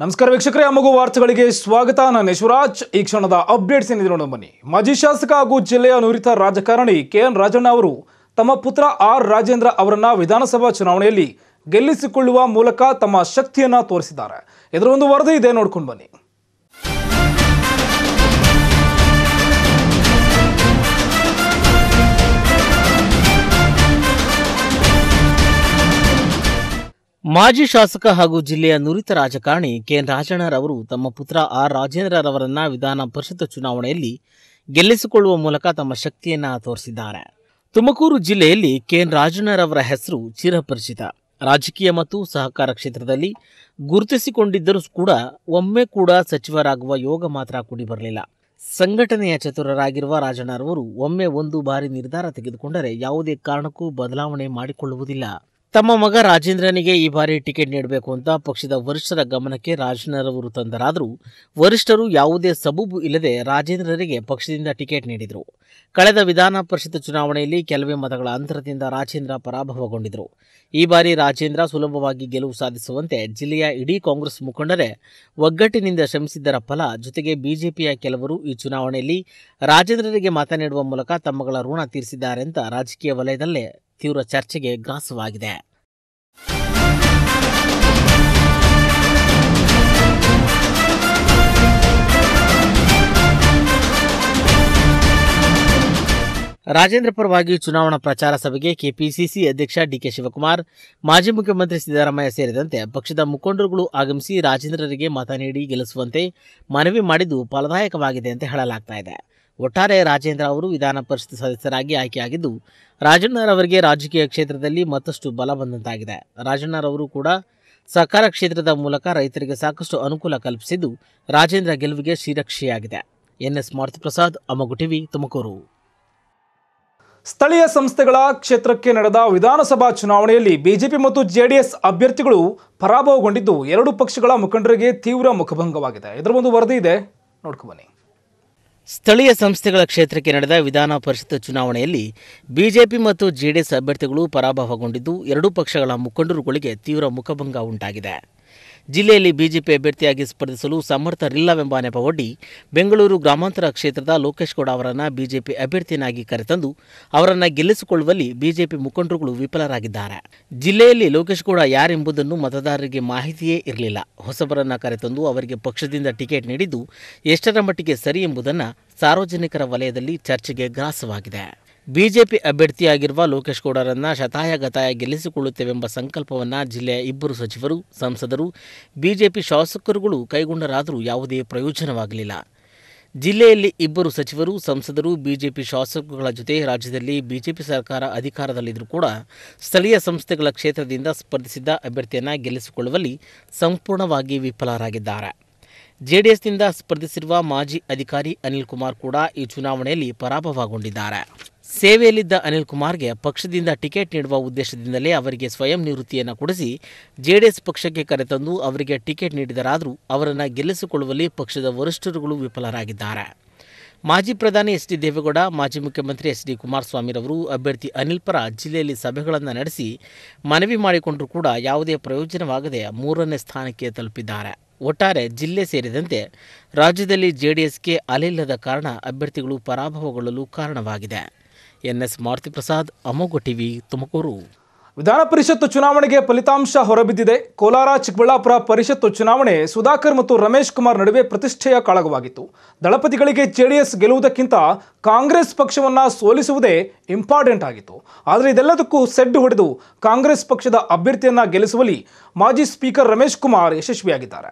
ನಮಸ್ಕಾರ ವೀಕ್ಷಕರೇ ಅಮ್ಮಗು ವಾರ್ತೆಗಳಿಗೆ ಸ್ವಾಗತ ನಾನು ಯಶವರಾಜ್ ಈ ಕ್ಷಣದ ಅಪ್ಡೇಟ್ಸ್ ಏನಿದೆ ನೋಡೋಣ ಬನ್ನಿ ಮಾಜಿ ಶಾಸಕ ಹಾಗೂ ಜಿಲ್ಲೆಯ ನುರಿತ ರಾಜಕಾರಣಿ ಕೆ ಎನ್ ರಾಜಣ್ಣ ಅವರು ತಮ್ಮ ಪುತ್ರ ಆರ್ ರಾಜೇಂದ್ರ ಅವರನ್ನ ವಿಧಾನಸಭಾ ಚುನಾವಣೆಯಲ್ಲಿ ಗೆಲ್ಲಿಸಿಕೊಳ್ಳುವ ಮೂಲಕ ತಮ್ಮ ಶಕ್ತಿಯನ್ನ ತೋರಿಸಿದ್ದಾರೆ ಇದರ ಒಂದು ವರದಿ ಇದೆ ನೋಡ್ಕೊಂಡು ಬನ್ನಿ ಮಾಜಿ ಶಾಸಕ ಹಾಗೂ ಜಿಲ್ಲೆಯ ನುರಿತ ರಾಜಕಾರಣಿ ಕೆಎನ್ ರಾಜಣ್ಣರವರು ತಮ್ಮ ಪುತ್ರ ಆರ್ ರಾಜೇಂದ್ರರವರನ್ನ ವಿಧಾನ ಪರಿಷತ್ ಚುನಾವಣೆಯಲ್ಲಿ ಗೆಲ್ಲಿಸಿಕೊಳ್ಳುವ ಮೂಲಕ ತಮ್ಮ ಶಕ್ತಿಯನ್ನ ತೋರಿಸಿದ್ದಾರೆ ತುಮಕೂರು ಜಿಲ್ಲೆಯಲ್ಲಿ ಕೆಎನ್ ರಾಜಣ್ಣರವರ ಹೆಸರು ಚಿರಪರಿಚಿತ ರಾಜಕೀಯ ಮತ್ತು ಸಹಕಾರ ಕ್ಷೇತ್ರದಲ್ಲಿ ಗುರುತಿಸಿಕೊಂಡಿದ್ದರೂ ಕೂಡ ಒಮ್ಮೆ ಕೂಡ ಸಚಿವರಾಗುವ ಯೋಗ ಮಾತ್ರ ಕೂಡಿ ಬರಲಿಲ್ಲ ಸಂಘಟನೆಯ ಚತುರರಾಗಿರುವ ರಾಜಣ್ಣರವರು ಒಮ್ಮೆ ಒಂದು ಬಾರಿ ನಿರ್ಧಾರ ತೆಗೆದುಕೊಂಡರೆ ಯಾವುದೇ ಕಾರಣಕ್ಕೂ ಬದಲಾವಣೆ ಮಾಡಿಕೊಳ್ಳುವುದಿಲ್ಲ ತಮ್ಮ ಮಗ ರಾಜೇಂದ್ರನಿಗೆ ಈ ಬಾರಿ ಟಿಕೆಟ್ ನೀಡಬೇಕು ಅಂತ ಪಕ್ಷದ ವರಿಷ್ಠರ ಗಮನಕ್ಕೆ ರಾಜಣ್ಣರವರು ತಂದರಾದರೂ ವರಿಷ್ಠರು ಯಾವುದೇ ಸಬೂಬು ಇಲ್ಲದೆ ರಾಜೇಂದ್ರರಿಗೆ ಪಕ್ಷದಿಂದ ಟಿಕೆಟ್ ನೀಡಿದರು ಕಳೆದ ವಿಧಾನ ಪರಿಷತ್ ಚುನಾವಣೆಯಲ್ಲಿ ಕೆಲವೇ ಮತಗಳ ಅಂತರದಿಂದ ರಾಜೇಂದ್ರ ಪರಾಭವಗೊಂಡಿದ್ದರು ಈ ಬಾರಿ ರಾಜೇಂದ್ರ ಸುಲಭವಾಗಿ ಗೆಲುವು ಸಾಧಿಸುವಂತೆ ಜಿಲ್ಲೆಯ ಇಡೀ ಕಾಂಗ್ರೆಸ್ ಮುಖಂಡರೇ ಒಗ್ಗಟ್ಟಿನಿಂದ ಶ್ರಮಿಸಿದ್ದರ ಫಲ ಜೊತೆಗೆ ಬಿಜೆಪಿಯ ಕೆಲವರು ಈ ಚುನಾವಣೆಯಲ್ಲಿ ರಾಜೇಂದ್ರರಿಗೆ ಮತ ನೀಡುವ ಮೂಲಕ ತಮ್ಮಗಳ ಋಣ ತೀರಿಸಿದ್ದಾರೆ ಅಂತ ರಾಜಕೀಯ ವಲಯದಲ್ಲೇ ತೀವ್ರ ಚರ್ಚೆಗೆ ಗ್ರಾಸವಾಗಿದೆ ರಾಜೇಂದ್ರ ಪರವಾಗಿ ಚುನಾವಣಾ ಪ್ರಚಾರ ಸಭೆಗೆ ಕೆಪಿಸಿಸಿ ಅಧ್ಯಕ್ಷ ಡಿಕೆ ಶಿವಕುಮಾರ್ ಮಾಜಿ ಮುಖ್ಯಮಂತ್ರಿ ಸಿದ್ದರಾಮಯ್ಯ ಸೇರಿದಂತೆ ಪಕ್ಷದ ಮುಖಂಡರುಗಳು ಆಗಮಿಸಿ ರಾಜೇಂದ್ರರಿಗೆ ಮತ ನೀಡಿ ಗೆಲ್ಲಿಸುವಂತೆ ಮನವಿ ಮಾಡಿದ್ದು ಫಲದಾಯಕವಾಗಿದೆ ಅಂತ ಹೇಳಲಾಗ್ತಾ ಇದೆ ಒಟ್ಟಾರೆ ರಾಜೇಂದ್ರ ಅವರು ವಿಧಾನ ಪರಿಷತ್ ಸದಸ್ಯರಾಗಿ ಆಯ್ಕೆಯಾಗಿದ್ದು ರಾಜಣ್ಣರವರಿಗೆ ರಾಜಕೀಯ ಕ್ಷೇತ್ರದಲ್ಲಿ ಮತ್ತಷ್ಟು ಬಲ ಬಂದಂತಾಗಿದೆ ರಾಜಣ್ಣರವರು ಕೂಡ ಸಹಕಾರ ಕ್ಷೇತ್ರದ ಮೂಲಕ ರೈತರಿಗೆ ಸಾಕಷ್ಟು ಅನುಕೂಲ ಕಲ್ಪಿಸಿದ್ದು ರಾಜೇಂದ್ರ ಗೆಲುವಿಗೆ ಶ್ರೀರಕ್ಷೆಯಾಗಿದೆ ಎನ್ಎಸ್ ಮಾರುತಿಪ್ರಸಾದ್ ಅಮಗು ಟಿವಿ ತುಮಕೂರು ಸ್ಥಳೀಯ ಸಂಸ್ಥೆಗಳ ಕ್ಷೇತ್ರಕ್ಕೆ ನಡೆದ ವಿಧಾನಸಭಾ ಚುನಾವಣೆಯಲ್ಲಿ ಬಿಜೆಪಿ ಮತ್ತು ಜೆಡಿಎಸ್ ಅಭ್ಯರ್ಥಿಗಳು ಪರಾಭವಗೊಂಡಿದ್ದು ಎರಡು ಪಕ್ಷಗಳ ಮುಖಂಡರಿಗೆ ತೀವ್ರ ಮುಖಭಂಗವಾಗಿದೆ ಇದರ ಒಂದು ವರದಿ ಇದೆ ನೋಡ್ಕೊ ಬನ್ನಿ ಸ್ಥಳೀಯ ಸಂಸ್ಥೆಗಳ ಕ್ಷೇತ್ರಕ್ಕೆ ನಡೆದ ವಿಧಾನ ಪರಿಷತ್ ಚುನಾವಣೆಯಲ್ಲಿ ಬಿಜೆಪಿ ಮತ್ತು ಜೆಡಿಎಸ್ ಅಭ್ಯರ್ಥಿಗಳು ಪರಾಭವಗೊಂಡಿದ್ದು ಎರಡೂ ಪಕ್ಷಗಳ ಮುಖಂಡರುಗಳಿಗೆ ತೀವ್ರ ಮುಖಭಂಗ ಉಂಟಾಗಿದೆ ಜಿಲ್ಲೆಯಲ್ಲಿ ಬಿಜೆಪಿ ಅಭ್ಯರ್ಥಿಯಾಗಿ ಸ್ಪರ್ಧಿಸಲು ಸಮರ್ಥರಿಲ್ಲವೆಂಬ ನೆಪವೊಡ್ಡಿ ಬೆಂಗಳೂರು ಗ್ರಾಮಾಂತರ ಕ್ಷೇತ್ರದ ಲೋಕೇಶ್ ಗೌಡ ಅವರನ್ನು ಬಿಜೆಪಿ ಅಭ್ಯರ್ಥಿಯನ್ನಾಗಿ ಕರೆತಂದು ಅವರನ್ನು ಗೆಲ್ಲಿಸಿಕೊಳ್ಳುವಲ್ಲಿ ಬಿಜೆಪಿ ಮುಖಂಡರುಗಳು ವಿಫಲರಾಗಿದ್ದಾರೆ ಜಿಲ್ಲೆಯಲ್ಲಿ ಲೋಕೇಶ್ ಗೌಡ ಯಾರೆಂಬುದನ್ನು ಮತದಾರರಿಗೆ ಮಾಹಿತಿಯೇ ಇರಲಿಲ್ಲ ಹೊಸಬರನ್ನ ಕರೆತಂದು ಅವರಿಗೆ ಪಕ್ಷದಿಂದ ಟಿಕೆಟ್ ನೀಡಿದ್ದು ಎಷ್ಟರ ಮಟ್ಟಿಗೆ ಸರಿ ಎಂಬುದನ್ನು ಸಾರ್ವಜನಿಕರ ವಲಯದಲ್ಲಿ ಚರ್ಚೆಗೆ ಗ್ರಾಸವಾಗಿದೆ ಬಿಜೆಪಿ ಅಭ್ಯರ್ಥಿಯಾಗಿರುವ ಲೋಕೇಶ್ ಗೌಡರನ್ನ ಶತಾಯಗತಾಯ ಗೆಲ್ಲಿಸಿಕೊಳ್ಳುತ್ತೇವೆಂಬ ಸಂಕಲ್ಪವನ್ನು ಜಿಲ್ಲೆಯ ಇಬ್ಬರು ಸಚಿವರು ಸಂಸದರು ಬಿಜೆಪಿ ಶಾಸಕರುಗಳು ಕೈಗೊಂಡರಾದರೂ ಯಾವುದೇ ಪ್ರಯೋಜನವಾಗಲಿಲ್ಲ ಜಿಲ್ಲೆಯಲ್ಲಿ ಇಬ್ಬರು ಸಚಿವರು ಸಂಸದರು ಬಿಜೆಪಿ ಶಾಸಕರುಗಳ ಜೊತೆ ರಾಜ್ಯದಲ್ಲಿ ಬಿಜೆಪಿ ಸರ್ಕಾರ ಅಧಿಕಾರದಲ್ಲಿದ್ದರೂ ಕೂಡ ಸ್ಥಳೀಯ ಸಂಸ್ಥೆಗಳ ಕ್ಷೇತ್ರದಿಂದ ಸ್ಪರ್ಧಿಸಿದ್ದ ಅಭ್ಯರ್ಥಿಯನ್ನು ಗೆಲ್ಲಿಸಿಕೊಳ್ಳುವಲ್ಲಿ ಸಂಪೂರ್ಣವಾಗಿ ವಿಫಲರಾಗಿದ್ದಾರೆ ಜೆಡಿಎಸ್ನಿಂದ ಸ್ಪರ್ಧಿಸಿರುವ ಮಾಜಿ ಅಧಿಕಾರಿ ಅನಿಲ್ ಕುಮಾರ್ ಕೂಡ ಈ ಚುನಾವಣೆಯಲ್ಲಿ ಪರಾಭವಗೊಂಡಿದ್ದಾರೆ ಸೇವೆಯಲ್ಲಿದ್ದ ಅನಿಲ್ ಕುಮಾರ್ಗೆ ಪಕ್ಷದಿಂದ ಟಿಕೆಟ್ ನೀಡುವ ಉದ್ದೇಶದಿಂದಲೇ ಅವರಿಗೆ ಸ್ವಯಂ ನಿವೃತ್ತಿಯನ್ನು ಕೊಡಿಸಿ ಜೆಡಿಎಸ್ ಪಕ್ಷಕ್ಕೆ ಕರೆತಂದು ಅವರಿಗೆ ಟಿಕೆಟ್ ನೀಡಿದರಾದರೂ ಅವರನ್ನು ಗೆಲ್ಲಿಸಿಕೊಳ್ಳುವಲ್ಲಿ ಪಕ್ಷದ ವರಿಷ್ಠರುಗಳು ವಿಫಲರಾಗಿದ್ದಾರೆ ಮಾಜಿ ಪ್ರಧಾನಿ ಎಚ್ ಡಿ ದೇವೇಗೌಡ ಮಾಜಿ ಮುಖ್ಯಮಂತ್ರಿ ಎಚ್ ಡಿ ಕುಮಾರಸ್ವಾಮಿರವರು ಅಭ್ಯರ್ಥಿ ಅನಿಲ್ ಪರ ಜಿಲ್ಲೆಯಲ್ಲಿ ಸಭೆಗಳನ್ನು ನಡೆಸಿ ಮನವಿ ಮಾಡಿಕೊಂಡರೂ ಕೂಡ ಯಾವುದೇ ಪ್ರಯೋಜನವಾಗದೆ ಮೂರನೇ ಸ್ಥಾನಕ್ಕೆ ತಲುಪಿದ್ದಾರೆ ಒಟ್ಟಾರೆ ಜಿಲ್ಲೆ ಸೇರಿದಂತೆ ರಾಜ್ಯದಲ್ಲಿ ಜೆಡಿಎಸ್ಗೆ ಅಲೆಯಿಲ್ಲದ ಕಾರಣ ಅಭ್ಯರ್ಥಿಗಳು ಪರಾಭವಗೊಳ್ಳಲು ಕಾರಣವಾಗಿದೆ ಎನ್ಎಸ್ ಮಾರುತಿಪ್ರಸಾದ್ ಅಮೋಘ ಟಿವಿ ತುಮಕೂರು ವಿಧಾನ ಪರಿಷತ್ತು ಚುನಾವಣೆಗೆ ಫಲಿತಾಂಶ ಹೊರಬಿದ್ದಿದೆ ಕೋಲಾರ ಚಿಕ್ಕಬಳ್ಳಾಪುರ ಪರಿಷತ್ತು ಚುನಾವಣೆ ಸುಧಾಕರ್ ಮತ್ತು ರಮೇಶ್ ಕುಮಾರ್ ನಡುವೆ ಪ್ರತಿಷ್ಠೆಯ ಕಾಳಗವಾಗಿತ್ತು ದಳಪತಿಗಳಿಗೆ ಜೆಡಿಎಸ್ ಗೆಲ್ಲುವುದಕ್ಕಿಂತ ಕಾಂಗ್ರೆಸ್ ಪಕ್ಷವನ್ನ ಸೋಲಿಸುವುದೇ ಇಂಪಾರ್ಟೆಂಟ್ ಆಗಿತ್ತು ಆದರೆ ಇದೆಲ್ಲದಕ್ಕೂ ಸೆಡ್ಡು ಹೊಡೆದು ಕಾಂಗ್ರೆಸ್ ಪಕ್ಷದ ಅಭ್ಯರ್ಥಿಯನ್ನ ಗೆಲ್ಲಿಸುವಲ್ಲಿ ಮಾಜಿ ಸ್ಪೀಕರ್ ರಮೇಶ್ ಕುಮಾರ್ ಯಶಸ್ವಿಯಾಗಿದ್ದಾರೆ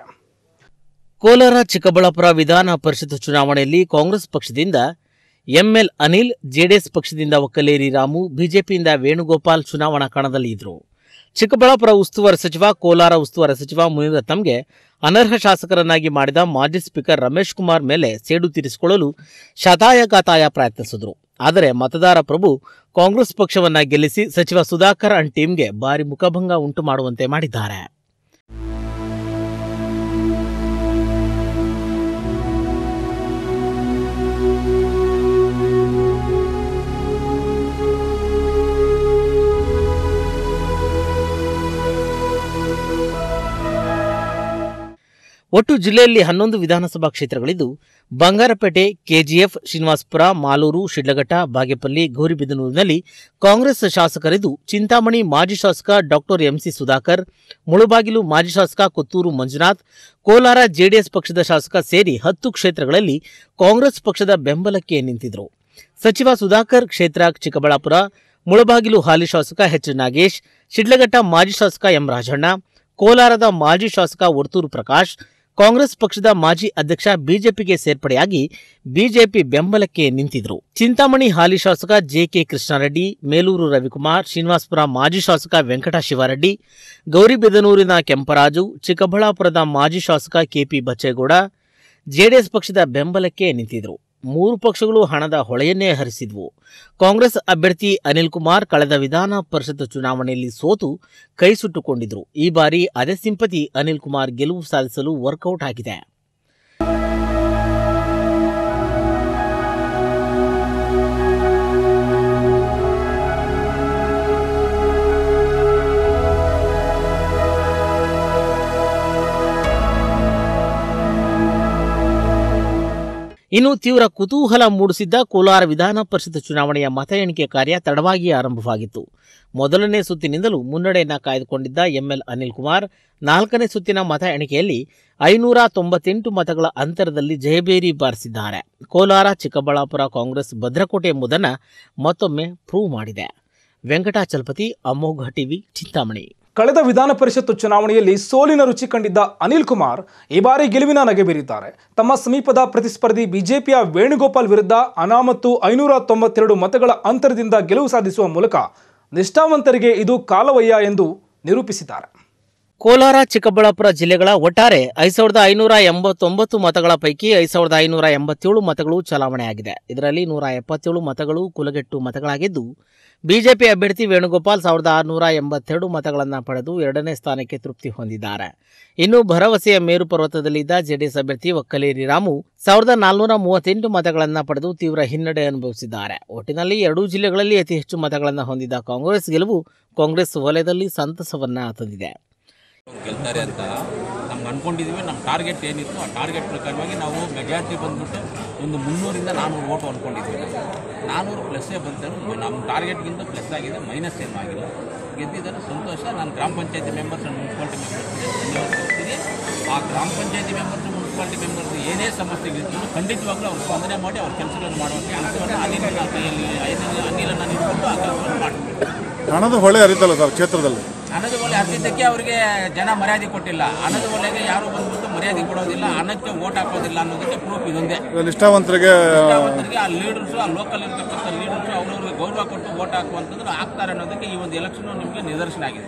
ಕೋಲಾರ ಚಿಕ್ಕಬಳ್ಳಾಪುರ ವಿಧಾನ ಪರಿಷತ್ ಚುನಾವಣೆಯಲ್ಲಿ ಕಾಂಗ್ರೆಸ್ ಪಕ್ಷದಿಂದ ಎಂಎಲ್ ಅನಿಲ್ ಜೆಡಿಎಸ್ ಪಕ್ಷದಿಂದ ಒಕ್ಕಲೇರಿ ರಾಮು ಬಿಜೆಪಿಯಿಂದ ವೇಣುಗೋಪಾಲ್ ಚುನಾವಣಾ ಕಣದಲ್ಲಿ ಇದ್ದರು ಚಿಕ್ಕಬಳ್ಳಾಪುರ ಉಸ್ತುವಾರಿ ಸಚಿವ ಕೋಲಾರ ಉಸ್ತುವಾರಿ ಸಚಿವ ಮುನಿರತ್ನಂಗೆ ಅನರ್ಹ ಶಾಸಕರನ್ನಾಗಿ ಮಾಡಿದ ಮಾಜಿ ಸ್ಪೀಕರ್ ರಮೇಶ್ ಕುಮಾರ್ ಮೇಲೆ ಸೇಡು ತೀರಿಸಿಕೊಳ್ಳಲು ಶತಾಯಗತಾಯ ಪ್ರಯತ್ನಿಸಿದರು ಆದರೆ ಮತದಾರ ಪ್ರಭು ಕಾಂಗ್ರೆಸ್ ಪಕ್ಷವನ್ನ ಗೆಲ್ಲಿಸಿ ಸಚಿವ ಸುಧಾಕರ್ ಅಂಡ್ ಟೀಮ್ಗೆ ಭಾರಿ ಮುಖಭಂಗ ಉಂಟು ಮಾಡುವಂತೆ ಮಾಡಿದ್ದಾರೆ ಒಟ್ಟು ಜಿಲ್ಲೆಯಲ್ಲಿ ಹನ್ನೊಂದು ವಿಧಾನಸಭಾ ಕ್ಷೇತ್ರಗಳಿದ್ದು ಬಂಗಾರಪೇಟೆ ಕೆಜಿಎಫ್ ಶ್ರೀನಿವಾಸಪುರ ಮಾಲೂರು ಶಿಡ್ಲಘಟ್ಟ ಬಾಗೇಪಲ್ಲಿ ಗೌರಿಬಿದನೂರಿನಲ್ಲಿ ಕಾಂಗ್ರೆಸ್ ಶಾಸಕರಿದ್ದು ಚಿಂತಾಮಣಿ ಮಾಜಿ ಶಾಸಕ ಡಾಕ್ಟರ್ ಎಂಸಿ ಸುಧಾಕರ್ ಮುಳುಬಾಗಿಲು ಮಾಜಿ ಶಾಸಕ ಕೊತ್ತೂರು ಮಂಜುನಾಥ್ ಕೋಲಾರ ಜೆಡಿಎಸ್ ಪಕ್ಷದ ಶಾಸಕ ಸೇರಿ ಹತ್ತು ಕ್ಷೇತ್ರಗಳಲ್ಲಿ ಕಾಂಗ್ರೆಸ್ ಪಕ್ಷದ ಬೆಂಬಲಕ್ಕೆ ನಿಂತಿದ್ದರು ಸಚಿವ ಸುಧಾಕರ್ ಕ್ಷೇತ್ರ ಚಿಕ್ಕಬಳ್ಳಾಪುರ ಮುಳಬಾಗಿಲು ಹಾಲಿ ಶಾಸಕ ಎಚ್ ನಾಗೇಶ್ ಶಿಡ್ಲಘಟ್ಟ ಮಾಜಿ ಶಾಸಕ ಎಂ ರಾಜಣ್ಣ ಕೋಲಾರದ ಮಾಜಿ ಶಾಸಕ ವರ್ತೂರು ಪ್ರಕಾಶ್ ಕಾಂಗ್ರೆಸ್ ಪಕ್ಷದ ಮಾಜಿ ಅಧ್ಯಕ್ಷ ಬಿಜೆಪಿಗೆ ಸೇರ್ಪಡೆಯಾಗಿ ಬಿಜೆಪಿ ಬೆಂಬಲಕ್ಕೆ ನಿಂತಿದ್ರು ಚಿಂತಾಮಣಿ ಹಾಲಿ ಶಾಸಕ ಜೆಕೆ ಕೃಷ್ಣಾರೆಡ್ಡಿ ಮೇಲೂರು ರವಿಕುಮಾರ್ ಶ್ರೀನಿವಾಸಪುರ ಮಾಜಿ ಶಾಸಕ ವೆಂಕಟ ಶಿವಾರೆಡ್ಡಿ ಗೌರಿಬಿದನೂರಿನ ಕೆಂಪರಾಜು ಚಿಕ್ಕಬಳ್ಳಾಪುರದ ಮಾಜಿ ಶಾಸಕ ಕೆಪಿ ಬಚ್ಚೇಗೌಡ ಜೆಡಿಎಸ್ ಪಕ್ಷದ ಬೆಂಬಲಕ್ಕೆ ನಿಂತಿದ್ರು ಮೂರು ಪಕ್ಷಗಳು ಹಣದ ಹೊಳೆಯನ್ನೇ ಹರಿಸಿದ್ವು ಕಾಂಗ್ರೆಸ್ ಅಭ್ಯರ್ಥಿ ಅನಿಲ್ ಕುಮಾರ್ ಕಳೆದ ವಿಧಾನ ಪರಿಷತ್ ಚುನಾವಣೆಯಲ್ಲಿ ಸೋತು ಕೈ ಸುಟ್ಟುಕೊಂಡಿದ್ರು ಈ ಬಾರಿ ಅದೇ ಸಿಂಪತಿ ಅನಿಲ್ ಕುಮಾರ್ ಗೆಲುವು ಸಾಧಿಸಲು ವರ್ಕೌಟ್ ಆಗಿದೆ ಇನ್ನು ತೀವ್ರ ಕುತೂಹಲ ಮೂಡಿಸಿದ್ದ ಕೋಲಾರ ವಿಧಾನ ಪರಿಷತ್ ಚುನಾವಣೆಯ ಮತ ಎಣಿಕೆ ಕಾರ್ಯ ತಡವಾಗಿ ಆರಂಭವಾಗಿತ್ತು ಮೊದಲನೇ ಸುತ್ತಿನಿಂದಲೂ ಮುನ್ನಡೆಯನ್ನ ಕಾಯ್ದುಕೊಂಡಿದ್ದ ಎಂಎಲ್ ಅನಿಲ್ ಕುಮಾರ್ ನಾಲ್ಕನೇ ಸುತ್ತಿನ ಮತ ಎಣಿಕೆಯಲ್ಲಿ ಐನೂರ ತೊಂಬತ್ತೆಂಟು ಮತಗಳ ಅಂತರದಲ್ಲಿ ಜಯಬೇರಿ ಬಾರಿಸಿದ್ದಾರೆ ಕೋಲಾರ ಚಿಕ್ಕಬಳ್ಳಾಪುರ ಕಾಂಗ್ರೆಸ್ ಭದ್ರಕೋಟೆ ಎಂಬುದನ್ನು ಮತ್ತೊಮ್ಮೆ ಪ್ರೂವ್ ಮಾಡಿದೆ ವೆಂಕಟಾಚಲಪತಿ ಅಮೋಘ ಟಿವಿ ಚಿಂತಾಮಣಿ ಕಳೆದ ವಿಧಾನ ಪರಿಷತ್ ಚುನಾವಣೆಯಲ್ಲಿ ಸೋಲಿನ ರುಚಿ ಕಂಡಿದ್ದ ಅನಿಲ್ ಕುಮಾರ್ ಈ ಬಾರಿ ಗೆಲುವಿನ ನಗೆ ಬೀರಿದ್ದಾರೆ ತಮ್ಮ ಸಮೀಪದ ಪ್ರತಿಸ್ಪರ್ಧಿ ಬಿಜೆಪಿಯ ವೇಣುಗೋಪಾಲ್ ವಿರುದ್ಧ ಅನಾಮತ್ತು ಐನೂರ ತೊಂಬತ್ತೆರಡು ಮತಗಳ ಅಂತರದಿಂದ ಗೆಲುವು ಸಾಧಿಸುವ ಮೂಲಕ ನಿಷ್ಠಾವಂತರಿಗೆ ಇದು ಕಾಲವಯ್ಯ ಎಂದು ನಿರೂಪಿಸಿದ್ದಾರೆ ಕೋಲಾರ ಚಿಕ್ಕಬಳ್ಳಾಪುರ ಜಿಲ್ಲೆಗಳ ಒಟ್ಟಾರೆ ಐದು ಸಾವಿರದ ಐನೂರ ಎಂಬತ್ತೊಂಬತ್ತು ಮತಗಳ ಪೈಕಿ ಐದು ಸಾವಿರದ ಐನೂರ ಎಂಬತ್ತೇಳು ಮತಗಳು ಚಲಾವಣೆಯಾಗಿದೆ ಇದರಲ್ಲಿ ನೂರ ಎಪ್ಪತ್ತೇಳು ಮತಗಳು ಕುಲಗೆಟ್ಟು ಮತಗಳಾಗಿದ್ದು ಬಿಜೆಪಿ ಅಭ್ಯರ್ಥಿ ವೇಣುಗೋಪಾಲ್ ಸಾವಿರದ ಆರುನೂರ ಎಂಬತ್ತೆರಡು ಮತಗಳನ್ನು ಪಡೆದು ಎರಡನೇ ಸ್ಥಾನಕ್ಕೆ ತೃಪ್ತಿ ಹೊಂದಿದ್ದಾರೆ ಇನ್ನು ಭರವಸೆಯ ಮೇರು ಪರ್ವತದಲ್ಲಿದ್ದ ಜೆಡಿಎಸ್ ಅಭ್ಯರ್ಥಿ ಒಕ್ಕಲೇರಿ ರಾಮು ಸಾವಿರದ ನಾಲ್ನೂರ ಮೂವತ್ತೆಂಟು ಮತಗಳನ್ನು ಪಡೆದು ತೀವ್ರ ಹಿನ್ನಡೆ ಅನುಭವಿಸಿದ್ದಾರೆ ಒಟ್ಟಿನಲ್ಲಿ ಎರಡೂ ಜಿಲ್ಲೆಗಳಲ್ಲಿ ಅತಿ ಹೆಚ್ಚು ಮತಗಳನ್ನು ಹೊಂದಿದ್ದ ಕಾಂಗ್ರೆಸ್ ಗೆಲುವು ಕಾಂಗ್ರೆಸ್ ವಲಯದಲ್ಲಿ ಸಂತಸವನ್ನ ತಂದಿದೆ ಗೆಲ್ತಾರೆ ಅಂತ ನಮ್ಗೆ ಅನ್ಕೊಂಡಿದ್ದೀವಿ ನಮ್ಮ ಟಾರ್ಗೆಟ್ ಏನಿತ್ತು ಆ ಟಾರ್ಗೆಟ್ ಪ್ರಕಾರವಾಗಿ ನಾವು ಮೆಜಾರಿಟಿ ಬಂದ್ಬಿಟ್ಟು ಒಂದು ಮುನ್ನೂರಿಂದ ನಾನ್ನೂರು ಓಟು ಅಂದ್ಕೊಂಡಿದ್ವಿ ನಾನ್ನೂರು ಪ್ಲಸ್ಸೇ ಬಂತು ನಮ್ಮ ಟಾರ್ಗೆಟ್ಗಿಂತ ಪ್ಲಸ್ ಆಗಿದೆ ಮೈನಸ್ ಏನೂ ಆಗಿಲ್ಲ ಗೆದ್ದಿದ್ದಾರೆ ಸಂತೋಷ ನಾನು ಗ್ರಾಮ ಪಂಚಾಯತಿ ಮೆಂಬರ್ಸ್ ಆ್ಯಂಡ್ ಮುನ್ಸಿಪಾಲ್ಟಿ ಮೆಂಬರ್ಸ್ಗೆ ಧನ್ಯವಾದ ತಿಳಿಸ್ತೀನಿ ಆ ಗ್ರಾಮ ಪಂಚಾಯತಿ ಮೆಂಬರ್ಸ್ ಮುನ್ಸಿಪಾಲ್ಟಿ ಮೆಂಬರ್ಸ್ ಏನೇ ಸಮಸ್ಯೆಗಳಿದ್ರು ಖಂಡಿತವಾಗ್ಲೂ ಅವ್ರು ಸ್ಪಂದನೆ ಮಾಡಿ ಅವ್ರ ಕೆಲಸಗಳನ್ನು ಮಾಡುವಂಥ ಕೆಲಸವನ್ನು ಅನಿಲನ ಕೈಯಲ್ಲಿ ಅನಿಲ ಅನಿಲನ ನಿಂತ್ಕೊಂಡು ಆ ಕೆಲಸವನ್ನು ಮಾಡ್ತೀವಿ ಹಣದ ಹೊಳೆ ಹರಿತಲ್ಲ ಸರ್ ಕ್ಷೇತ್ರದಲ್ಲಿ ಹಣದ ಒಲೆ ಹತ್ತಿದ್ದಕ್ಕೆ ಅವರಿಗೆ ಜನ ಮರ್ಯಾದೆ ಕೊಟ್ಟಿಲ್ಲ ಹಣದ ಒಲೆಗೆ ಯಾರು ಬಂದ್ಬಿಟ್ಟು ಮರ್ಯಾದೆ ಕೊಡೋದಿಲ್ಲ ಹಣಕ್ಕೆ ಓಟ್ ಹಾಕೋದಿಲ್ಲ ಅನ್ನೋದಕ್ಕೆ ಪ್ರೂಫ್ ಇದೊಂದೇ ಈಗ ನಿಷ್ಠಾವಂತರಿಗೆ ಅವರಿಗೆ ಆ ಲೀಡರ್ಸು ಆ ಲೋಕಲ್ ಇರ್ತಕ್ಕಂಥ ಲೀಡರ್ಸು ಅವ್ರವ್ರಿಗೆ ಗೌರವ ಕೊಟ್ಟು ಓಟ್ ಹಾಕುವಂಥದ್ದು ಆಗ್ತಾರೆ ಅನ್ನೋದಕ್ಕೆ ಈ ಒಂದು ಎಲೆಕ್ಷನ್ ನಿಮಗೆ ನಿದರ್ಶನ ಆಗಿದೆ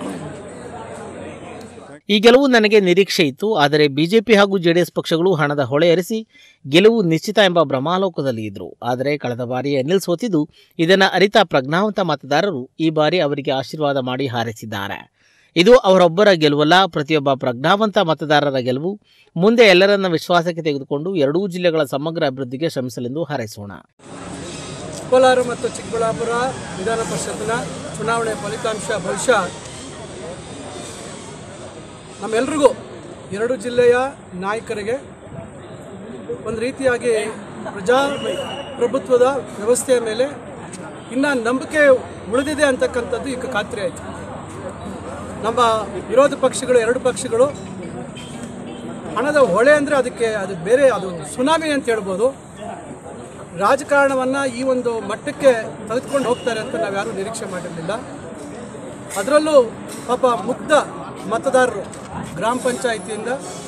ಈ ಗೆಲುವು ನನಗೆ ನಿರೀಕ್ಷೆ ಇತ್ತು ಆದರೆ ಬಿಜೆಪಿ ಹಾಗೂ ಜೆಡಿಎಸ್ ಪಕ್ಷಗಳು ಹಣದ ಹೊಳೆ ಹರಿಸಿ ಗೆಲುವು ನಿಶ್ಚಿತ ಎಂಬ ಭ್ರಮಾಲೋಕದಲ್ಲಿ ಇದ್ದರು ಆದರೆ ಕಳೆದ ಬಾರಿ ಅನಿಲ್ ಸೋತಿದ್ದು ಇದನ್ನು ಅರಿತ ಪ್ರಜ್ಞಾವಂತ ಮತದಾರರು ಈ ಬಾರಿ ಅವರಿಗೆ ಆಶೀರ್ವಾದ ಮಾಡಿ ಹಾರೈಸಿದ್ದಾರೆ ಇದು ಅವರೊಬ್ಬರ ಗೆಲುವಲ್ಲ ಪ್ರತಿಯೊಬ್ಬ ಪ್ರಜ್ಞಾವಂತ ಮತದಾರರ ಗೆಲುವು ಮುಂದೆ ಎಲ್ಲರನ್ನ ವಿಶ್ವಾಸಕ್ಕೆ ತೆಗೆದುಕೊಂಡು ಎರಡೂ ಜಿಲ್ಲೆಗಳ ಸಮಗ್ರ ಅಭಿವೃದ್ಧಿಗೆ ಶ್ರಮಿಸಲೆಂದು ಹಾರೈಸೋಣ ಕೋಲಾರ ಮತ್ತು ಚಿಕ್ಕಬಳ್ಳಾಪುರ ವಿಧಾನ ಪರಿಷತ್ತಿನ ಚುನಾವಣೆ ಫಲಿತಾಂಶ ಬಹುಶಃ ನಮ್ಮೆಲ್ರಿಗೂ ಎರಡು ಜಿಲ್ಲೆಯ ನಾಯಕರಿಗೆ ಒಂದು ರೀತಿಯಾಗಿ ಪ್ರಜಾಪ್ರಭುತ್ವದ ವ್ಯವಸ್ಥೆಯ ಮೇಲೆ ಇನ್ನು ನಂಬಿಕೆ ಉಳಿದಿದೆ ಅಂತಕ್ಕಂಥದ್ದು ಈಗ ಖಾತ್ರಿ ಆಯಿತು ನಮ್ಮ ವಿರೋಧ ಪಕ್ಷಗಳು ಎರಡು ಪಕ್ಷಗಳು ಹಣದ ಹೊಳೆ ಅಂದರೆ ಅದಕ್ಕೆ ಅದು ಬೇರೆ ಅದು ಸುನಾಮಿ ಅಂತ ಹೇಳ್ಬೋದು ರಾಜಕಾರಣವನ್ನು ಈ ಒಂದು ಮಟ್ಟಕ್ಕೆ ತೆಗೆದುಕೊಂಡು ಹೋಗ್ತಾರೆ ಅಂತ ನಾವು ಯಾರೂ ನಿರೀಕ್ಷೆ ಮಾಡಿರಲಿಲ್ಲ ಅದರಲ್ಲೂ ಪಾಪ ಮುಗ್ಧ ಮತದಾರರು ಗ್ರಾಮ ಪಂಚಾಯಿತಿಯಿಂದ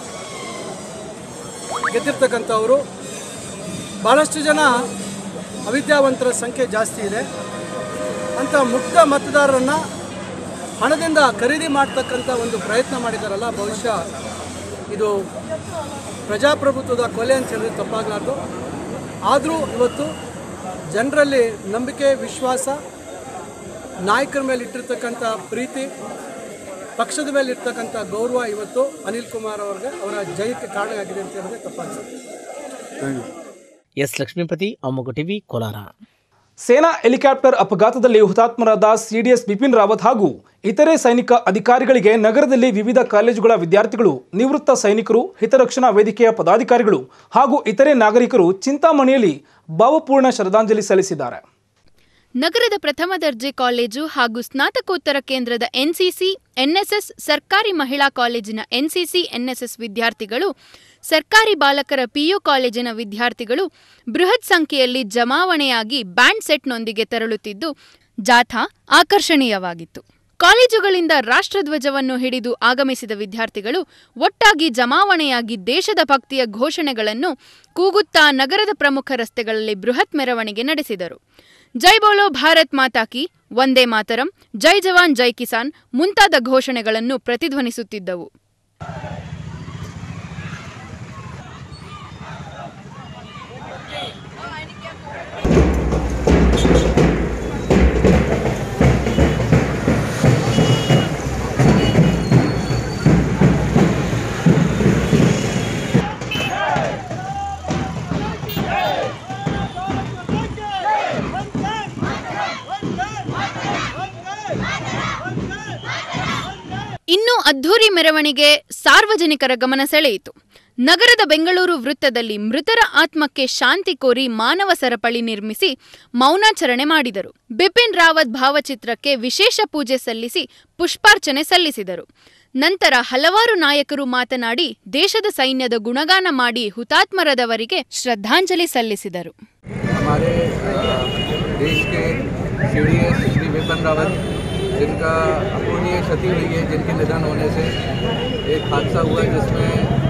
ಗೆದ್ದಿರ್ತಕ್ಕಂಥವರು ಭಾಳಷ್ಟು ಜನ ಅವಿದ್ಯಾವಂತರ ಸಂಖ್ಯೆ ಜಾಸ್ತಿ ಇದೆ ಅಂಥ ಮುಗ್ಧ ಮತದಾರರನ್ನು ಹಣದಿಂದ ಖರೀದಿ ಮಾಡ್ತಕ್ಕಂಥ ಒಂದು ಪ್ರಯತ್ನ ಮಾಡಿದಾರಲ್ಲ ಬಹುಶಃ ಇದು ಪ್ರಜಾಪ್ರಭುತ್ವದ ಕೊಲೆ ಅಂತ ಹೇಳಿದ್ರೆ ತಪ್ಪಾಗಲಾರ್ದು ಆದರೂ ಇವತ್ತು ಜನರಲ್ಲಿ ನಂಬಿಕೆ ವಿಶ್ವಾಸ ನಾಯಕರ ಮೇಲೆ ಇಟ್ಟಿರ್ತಕ್ಕಂಥ ಪ್ರೀತಿ ಪಕ್ಷದ ಮೇಲೆ ಇರ್ತಕ್ಕಂಥ ಗೌರವ ಇವತ್ತು ಅನಿಲ್ ಕುಮಾರ್ ಅವ್ರಿಗೆ ಅವರ ಜಯಕ್ಕೆ ಕಾರಣ ಆಗಿದೆ ಅಂತ ಹೇಳಿದ್ರೆ ತಪ್ಪಾಗ್ತದೆ thank you S Lakshmipathi Ammagu TV Kolar ಸೇನಾ ಹೆಲಿಕಾಪ್ಟರ್ ಅಪಘಾತದಲ್ಲಿ ಹುತಾತ್ಮರಾದ ಸಿಡಿಎಸ್ ಬಿಪಿನ್ ರಾವತ್ ಹಾಗೂ ಇತರೆ ಸೈನಿಕ ಅಧಿಕಾರಿಗಳಿಗೆ ನಗರದಲ್ಲಿ ವಿವಿಧ ಕಾಲೇಜುಗಳ ವಿದ್ಯಾರ್ಥಿಗಳು ನಿವೃತ್ತ ಸೈನಿಕರು ಹಿತರಕ್ಷಣಾ ವೇದಿಕೆಯ ಪದಾಧಿಕಾರಿಗಳು ಹಾಗೂ ಇತರೆ ನಾಗರಿಕರು ಚಿಂತಾಮಣಿಯಲ್ಲಿ ಭಾವಪೂರ್ಣ ಶ್ರದ್ಧಾಂಜಲಿ ಸಲ್ಲಿಸಿದ್ದಾರೆ ನಗರದ ಪ್ರಥಮ ದರ್ಜೆ ಕಾಲೇಜು ಹಾಗೂ ಸ್ನಾತಕೋತ್ತರ ಕೇಂದ್ರದ ಎನ್ಸಿಸಿ ಎನ್ಎಸ್ಎಸ್ ಸರ್ಕಾರಿ ಮಹಿಳಾ ಕಾಲೇಜಿನ ಎನ್ಸಿಸಿ ಎನ್ಎಸ್ಎಸ್ ವಿದ್ಯಾರ್ಥಿಗಳು ಸರ್ಕಾರಿ ಬಾಲಕರ ಪಿಯು ಕಾಲೇಜಿನ ವಿದ್ಯಾರ್ಥಿಗಳು ಬೃಹತ್ ಸಂಖ್ಯೆಯಲ್ಲಿ ಜಮಾವಣೆಯಾಗಿ ಬ್ಯಾಂಡ್ ಸೆಟ್ನೊಂದಿಗೆ ತೆರಳುತ್ತಿದ್ದು ಜಾಥಾ ಆಕರ್ಷಣೀಯವಾಗಿತ್ತು ಕಾಲೇಜುಗಳಿಂದ ರಾಷ್ಟ್ರಧ್ವಜವನ್ನು ಹಿಡಿದು ಆಗಮಿಸಿದ ವಿದ್ಯಾರ್ಥಿಗಳು ಒಟ್ಟಾಗಿ ಜಮಾವಣೆಯಾಗಿ ದೇಶದ ಭಕ್ತಿಯ ಘೋಷಣೆಗಳನ್ನು ಕೂಗುತ್ತಾ ನಗರದ ಪ್ರಮುಖ ರಸ್ತೆಗಳಲ್ಲಿ ಬೃಹತ್ ಮೆರವಣಿಗೆ ನಡೆಸಿದರು ಜೈ ಬೋಲೋ ಭಾರತ್ ಮಾತಾ ಕಿ ವಂದೇ ಮಾತರಂ ಜೈ ಜವಾನ್ ಜೈ ಕಿಸಾನ್ ಮುಂತಾದ ಘೋಷಣೆಗಳನ್ನು ಪ್ರತಿಧ್ವನಿಸುತ್ತಿದ್ದವು ಇನ್ನು ಅದ್ಧೂರಿ ಮೆರವಣಿಗೆ ಸಾರ್ವಜನಿಕರ ಗಮನ ಸೆಳೆಯಿತು ನಗರದ ಬೆಂಗಳೂರು ವೃತ್ತದಲ್ಲಿ ಮೃತರ ಆತ್ಮಕ್ಕೆ ಶಾಂತಿ ಕೋರಿ ಮಾನವ ಸರಪಳಿ ನಿರ್ಮಿಸಿ ಮೌನಾಚರಣೆ ಮಾಡಿದರು ಬಿಪಿನ್ ರಾವತ್ ಭಾವಚಿತ್ರಕ್ಕೆ ವಿಶೇಷ ಪೂಜೆ ಸಲ್ಲಿಸಿ ಪುಷ್ಪಾರ್ಚನೆ ಸಲ್ಲಿಸಿದರು ನಂತರ ಹಲವಾರು ನಾಯಕರು ಮಾತನಾಡಿ ದೇಶದ ಸೈನ್ಯದ ಗುಣಗಾನ ಮಾಡಿ ಹುತಾತ್ಮರದವರಿಗೆ ಶ್ರದ್ಧಾಂಜಲಿ ಸಲ್ಲಿಸಿದರು हमारे अ, देश के C D S Shri Vipin Rawat जिनका अपूर्णीय क्षति हुई है जिनके निधन होने से एक हादसा हुआ जिसमें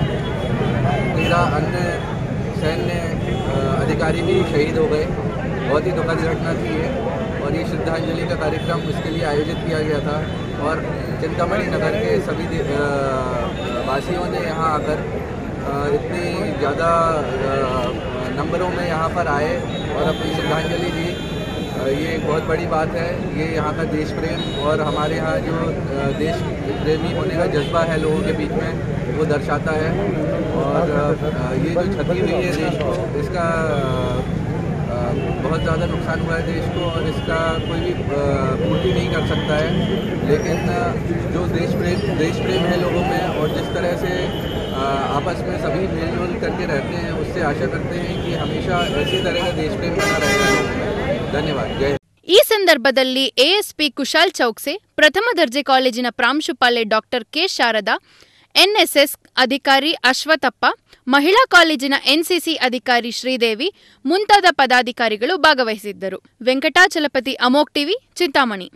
तेरह अन्य सैन्य अ, अधिकारी भी शहीद हो गए बहुत ही दुखद घटना थी ये और ये श्रद्धांजलि का कार्यक्रम उसके लिए आयोजित किया गया था और चिंतामणि नगर के सभी दे- अ, वासियों ने यहाँ आकर अ, इतनी ज़्यादा अ, नंबरों में यहाँ पर आए और अपनी श्रद्धांजलि दी अ, ये एक बहुत बड़ी बात है ये यहाँ का देश प्रेम और हमारे यहाँ जो अ, देश प्रेमी होने का जज्बा है लोगों के बीच में वो दर्शाता है और अ, ये जो क्षति हुई है देश को इसका अ, बहुत ज़्यादा नुकसान हुआ है देश को और इसका कोई भी अ, पूर्ति नहीं कर सकता है लेकिन अ, जो देश प्रेम देश प्रेम है लोगों में और जिस तरह से अ, आपस में सभी मेलजोल करके रहते हैं उससे आशा करते हैं कि हमेशा इसी तरह का देश प्रेम बना रहेगा लोगों में धन्यवाद जय हिंद। ಈ ಸಂದರ್ಭದಲ್ಲಿ ಎಎಸ್ಪಿ ಕುಶಾಲ್ ಚೌಕ್ಸೆ ಪ್ರಥಮ ದರ್ಜೆ ಕಾಲೇಜಿನ ಪ್ರಾಂಶುಪಾಲೆ ಡಾಕ್ಟರ್ ಕೆ ಶಾರದಾ ಎನ್ಎಸ್ಎಸ್ ಅಧಿಕಾರಿ ಅಶ್ವಥಪ್ಪ ಮಹಿಳಾ ಕಾಲೇಜಿನ ಎನ್ಸಿಸಿ ಅಧಿಕಾರಿ ಶ್ರೀದೇವಿ ಮುಂತಾದ ಪದಾಧಿಕಾರಿಗಳು ಭಾಗವಹಿಸಿದ್ದರು ವೆಂಕಟಾಚಲಪತಿ ಅಮೋಕ್ ಟಿವಿ ಚಿಂತಾಮಣಿ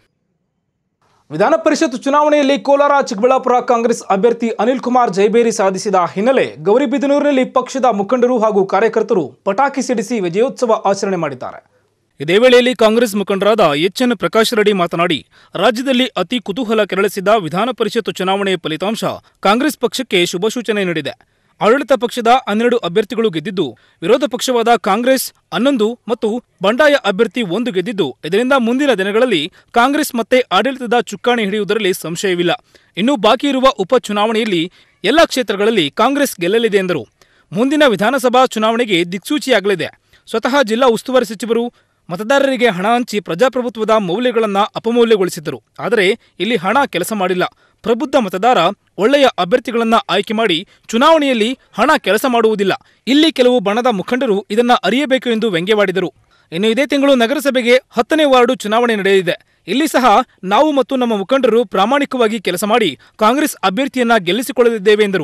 ವಿಧಾನ ಪರಿಷತ್ ಚುನಾವಣೆಯಲ್ಲಿ ಕೋಲಾರ ಚಿಕ್ಕಬಳ್ಳಾಪುರ ಕಾಂಗ್ರೆಸ್ ಅಭ್ಯರ್ಥಿ ಅನಿಲ್ ಕುಮಾರ್ ಜೈಬೇರಿ ಸಾಧಿಸಿದ ಹಿನ್ನೆಲೆ ಗೌರಿಬಿದನೂರಿನಲ್ಲಿ ಪಕ್ಷದ ಮುಖಂಡರು ಹಾಗೂ ಕಾರ್ಯಕರ್ತರು ಪಟಾಕಿ ಸಿಡಿಸಿ ವಿಜಯೋತ್ಸವ ಆಚರಣೆ ಮಾಡಿದ್ದಾರೆ ಇದೇ ವೇಳೆಯಲ್ಲಿ ಕಾಂಗ್ರೆಸ್ ಮುಖಂಡರಾದ ಎಚ್ ಎನ್ ಪ್ರಕಾಶ್ ರೆಡ್ಡಿ ಮಾತನಾಡಿ ರಾಜ್ಯದಲ್ಲಿ ಅತಿ ಕುತೂಹಲ ಕೆರಳಿಸಿದ ವಿಧಾನ ಪರಿಷತ್ ಚುನಾವಣೆಯ ಫಲಿತಾಂಶ ಕಾಂಗ್ರೆಸ್ ಪಕ್ಷಕ್ಕೆ ಶುಭ ಸೂಚನೆ ನೀಡಿದೆ ಆಡಳಿತ ಪಕ್ಷದ ಹನ್ನೆರಡು ಅಭ್ಯರ್ಥಿಗಳು ಗೆದ್ದಿದ್ದು ವಿರೋಧ ಪಕ್ಷವಾದ ಕಾಂಗ್ರೆಸ್ ಹನ್ನೊಂದು ಮತ್ತು ಬಂಡಾಯ ಅಭ್ಯರ್ಥಿ ಒಂದು ಗೆದ್ದಿದ್ದು ಇದರಿಂದ ಮುಂದಿನ ದಿನಗಳಲ್ಲಿ ಕಾಂಗ್ರೆಸ್ ಮತ್ತೆ ಆಡಳಿತದ ಚುಕ್ಕಾಣಿ ಹಿಡಿಯುವುದರಲ್ಲಿ ಸಂಶಯವಿಲ್ಲ ಇನ್ನು ಬಾಕಿ ಇರುವ ಉಪ ಚುನಾವಣೆಯಲ್ಲಿ ಎಲ್ಲ ಕ್ಷೇತ್ರಗಳಲ್ಲಿ ಕಾಂಗ್ರೆಸ್ ಗೆಲ್ಲಲಿದೆ ಎಂದರು ಮುಂದಿನ ವಿಧಾನಸಭಾ ಚುನಾವಣೆಗೆ ದಿಕ್ಸೂಚಿಯಾಗಲಿದೆ ಸ್ವತಃ ಜಿಲ್ಲಾ ಉಸ್ತುವಾರಿ ಸಚಿವರು ಮತದಾರರಿಗೆ ಹಣ ಹಂಚಿ ಪ್ರಜಾಪ್ರಭುತ್ವದ ಮೌಲ್ಯಗಳನ್ನ ಅಪಮೌಲ್ಯಗೊಳಿಸಿದ್ದರು ಆದರೆ ಇಲ್ಲಿ ಹಣ ಕೆಲಸ ಮಾಡಿಲ್ಲ ಪ್ರಬುದ್ಧ ಮತದಾರ ಒಳ್ಳೆಯ ಅಭ್ಯರ್ಥಿಗಳನ್ನ ಆಯ್ಕೆ ಮಾಡಿ ಚುನಾವಣೆಯಲ್ಲಿ ಹಣ ಕೆಲಸ ಮಾಡುವುದಿಲ್ಲ ಇಲ್ಲಿ ಕೆಲವು ಬಣದ ಮುಖಂಡರು ಇದನ್ನ ಅರಿಯಬೇಕು ಎಂದು ವ್ಯಂಗ್ಯವಾಡಿದರು ಇನ್ನು ಇದೇ ತಿಂಗಳು ನಗರಸಭೆಗೆ ಹತ್ತನೇ ವಾರ್ಡು ಚುನಾವಣೆ ನಡೆಯಲಿದೆ ಇಲ್ಲಿ ಸಹ ನಾವು ಮತ್ತು ನಮ್ಮ ಮುಖಂಡರು ಪ್ರಾಮಾಣಿಕವಾಗಿ ಕೆಲಸ ಮಾಡಿ ಕಾಂಗ್ರೆಸ್ ಅಭ್ಯರ್ಥಿಯನ್ನ ಗೆಲ್ಲಿಸಿಕೊಳ್ಳಲಿದ್ದೇವೆ ಎಂದರು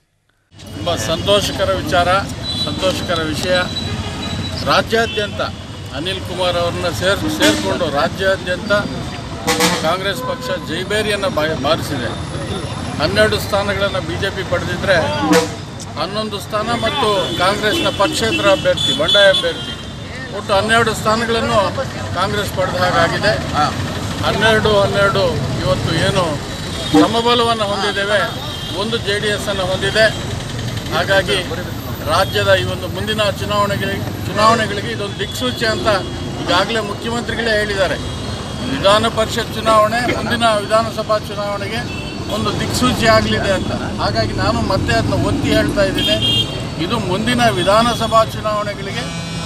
ತುಂಬ ಸಂತೋಷಕರ ವಿಚಾರ ಸಂತೋಷಕರ ವಿಷಯ ರಾಜ್ಯಾದ್ಯಂತ ಅನಿಲ್ ಕುಮಾರ್ ಅವ್ರನ್ನ ಸೇರ್ ಸೇರಿಕೊಂಡು ರಾಜ್ಯಾದ್ಯಂತ ಕಾಂಗ್ರೆಸ್ ಪಕ್ಷ ಜೈಬೇರಿಯನ್ನು ಬಾ ಬಾರಿಸಿದೆ ಹನ್ನೆರಡು ಸ್ಥಾನಗಳನ್ನು ಬಿ ಜೆ ಪಿ ಪಡೆದಿದ್ದರೆ ಹನ್ನೊಂದು ಸ್ಥಾನ ಮತ್ತು ಕಾಂಗ್ರೆಸ್ನ ಪಕ್ಷೇತರ ಅಭ್ಯರ್ಥಿ ಬಂಡಾಯ ಅಭ್ಯರ್ಥಿ ಒಟ್ಟು ಹನ್ನೆರಡು ಸ್ಥಾನಗಳನ್ನು ಕಾಂಗ್ರೆಸ್ ಪಡೆದ ಹಾಗಾಗಿದೆ ಹನ್ನೆರಡು ಹನ್ನೆರಡು ಇವತ್ತು ಏನು ಸಮಬಲವನ್ನು ಹೊಂದಿದ್ದೇವೆ ಒಂದು ಜೆ ಡಿ ಎಸ್ ಅನ್ನು ಹೊಂದಿದೆ ಹಾಗಾಗಿ ರಾಜ್ಯದ ಈ ಒಂದು ಮುಂದಿನ ಚುನಾವಣೆಗಳಿಗೆ ಚುನಾವಣೆಗಳಿಗೆ ಇದೊಂದು ದಿಕ್ಸೂಚಿ ಅಂತ ಈಗಾಗಲೇ ಮುಖ್ಯಮಂತ್ರಿಗಳೇ ಹೇಳಿದ್ದಾರೆ ವಿಧಾನ ಪರಿಷತ್ ಚುನಾವಣೆ ಮುಂದಿನ ವಿಧಾನಸಭಾ ಚುನಾವಣೆಗೆ ಒಂದು ದಿಕ್ಸೂಚಿ ಆಗಲಿದೆ ಅಂತ ಹಾಗಾಗಿ ನಾನು ಮತ್ತೆ ಅದನ್ನ ಒತ್ತಿ ಹೇಳ್ತಾ ಇದ್ದೀನಿ ಇದು ಮುಂದಿನ ವಿಧಾನಸಭಾ ಚುನಾವಣೆಗಳಿಗೆ